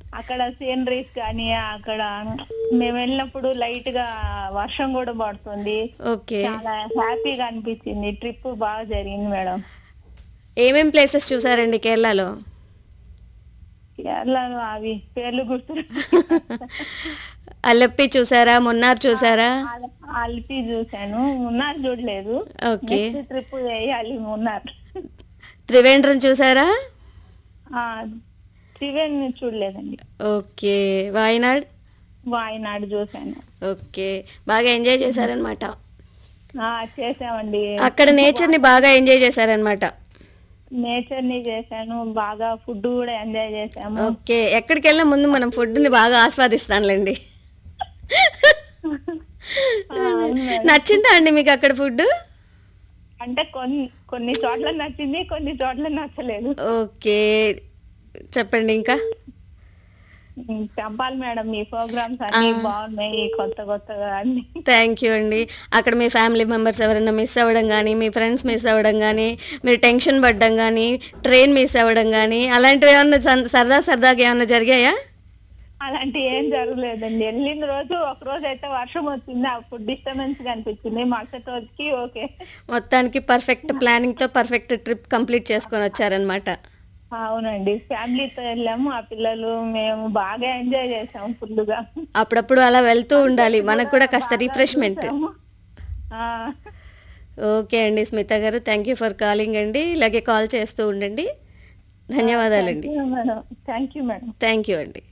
అక్కడ సీనరీస్ కానీ అక్కడ మేము వెళ్ళినప్పుడు లైట్ గా వర్షం కూడా పడుతుంది ఓకే చాలా హ్యాపీగా అనిపించింది ట్రిప్ బాగా జరిగింది మేడం ఏమేం ప్లేసెస్ చూసారండి కేరళలో కేరళలో అవి పేర్లు గుర్తు అల్లప్పి చూసారా మున్నార్ చూసారా అల్పి చూశాను మున్నార్ చూడలేదు ఓకే నెక్స్ట్ ట్రిప్ వేయాలి మున్నార్ త్రివేంద్రం చూసారా ఆ, త్రివేణి చూడలేదండి ఓకే వాయనాడ్ వాయనాడు చూశాను ఓకే బాగా ఎంజాయ్ చేశారనమాట ఆ, చేసామండి అక్కడ నేచర్ ని బాగా ఎంజాయ్ చేశారనమాట నేచర్ ని చేశాను బాగా ఫుడ్ కూడా ఎంజాయ్ చేసాము ఓకే ఎక్కడికి వెళ్ళినా ముందు మనం ఫుడ్ ని బాగా ఆస్వాదిస్తానులేండి ఆ, అవును మేడం. నచ్చిందా అండి మీకు అక్కడ ఫుడ్ అంటే కొన్ని కొన్ని చోట్ల నచ్చింది కొన్ని చోట్ల నచ్చలేదు ఓకే చెప్పండి ఇంకా ఉమ్, చెప్పాలి మేడం మీ ప్రోగ్రామ్స్ అన్ని బాగున్నాయి కొత్త కొత్తగా అన్ని థ్యాంక్ యూ అండి అక్కడ మీ ఫ్యామిలీ మెంబర్స్ ఎవరైనా మిస్ అవ్వడం కానీ మీ ఫ్రెండ్స్ మిస్ అవ్వడం కానీ మీరు టెన్షన్ పడ్డం కానీ ట్రైన్ మిస్ అవ్వడం కానీ అలాంటివి ఏమన్నా సన్- సరదా సరదాగా ఏమన్నా జరిగాయా అలాంటి ఏం జరగలేదండి వెళ్ళిన రోజు ఒక రోజు అయితే వర్షం వచ్చింది అప్పుడు డిస్టర్బెన్స్ కనిపించింది మరుసటి రోజుకి ఓకే మొత్తానికి పర్ఫెక్ట్ ప్లానింగ్తో పర్ఫెక్ట్ ట్రిప్ కంప్లీట్ చేసుకొని వచ్చారనమాట అవునండి ఫ్యామిలీతో వెళ్ళాము ఆ పిల్లలు మేము బాగా ఎంజాయ్ చేసాము ఫుల్ గా అప్పుడప్పుడు అలా వెళ్తూ ఉండాలి మనకు కూడా కాస్త రిఫ్రెష్మెంట్ చూసాము. ఆ, ఓకే అండి స్మిత గారు థ్యాంక్ యూ ఫర్ కాలింగ్ అండి ఇలాగే కాల్ చేస్తూ ఉండండి ధన్యవాదాలండి madam thank you madam thank you అండి